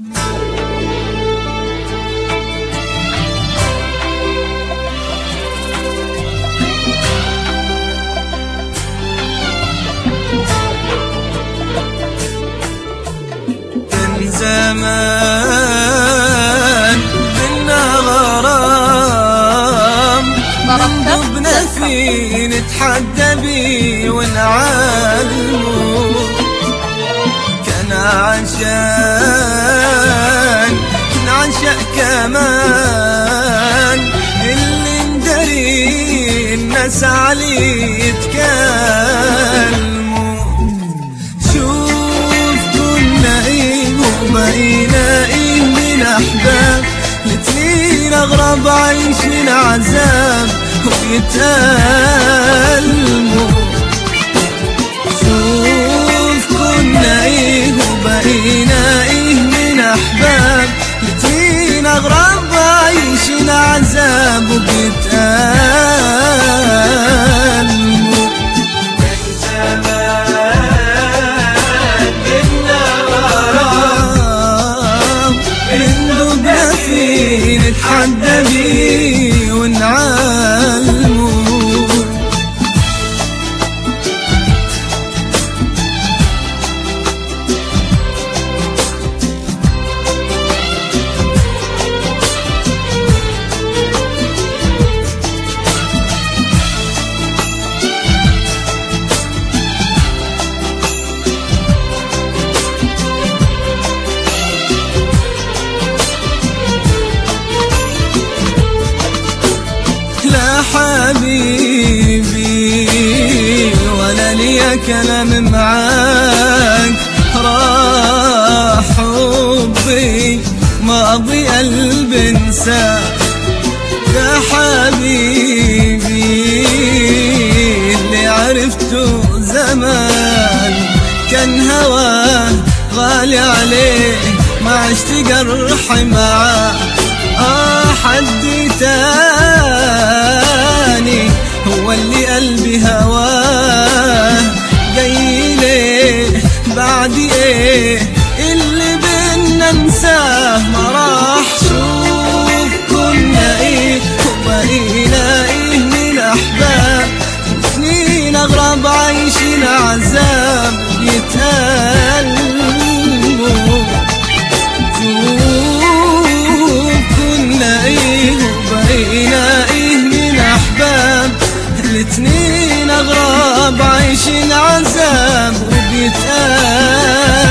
كان زمان بينا غرام ضربنا فيه نتحدى بيه ونعلمه كان عشان نعشق كمان اللي ندري الناس عليه يتكلموا شوف كنا ايه وبقينا ايه من احباب الاتنين اغرب عايشين عذاب ويتألموا شوف كنا ايه وبقينا ايه من احباب الاتنين اغرب عايشين عذاب وبيتألموا كان زمان كنا غرام بندبنا فيه نتحدى بيه ونعلمه لا حبيبي ولا لي كلام معاك راح حبي ماضي قلبي انساك يا حبيبي اللي عرفته زمان كان هواه غالي عليه ما عشت جرحي معاه آه حد تاني هو اللي قلبي هواه جاي ليه بعد ايه اللي بينا ننساه ما راح شوف كنا ايه وبقينا ايه من احباب سنين اغرب عايشين عذاب يتألموا شوف كنا ايه وبقينا ايه من احباب الاتنين اغراب عايشين عذاب وبيتقال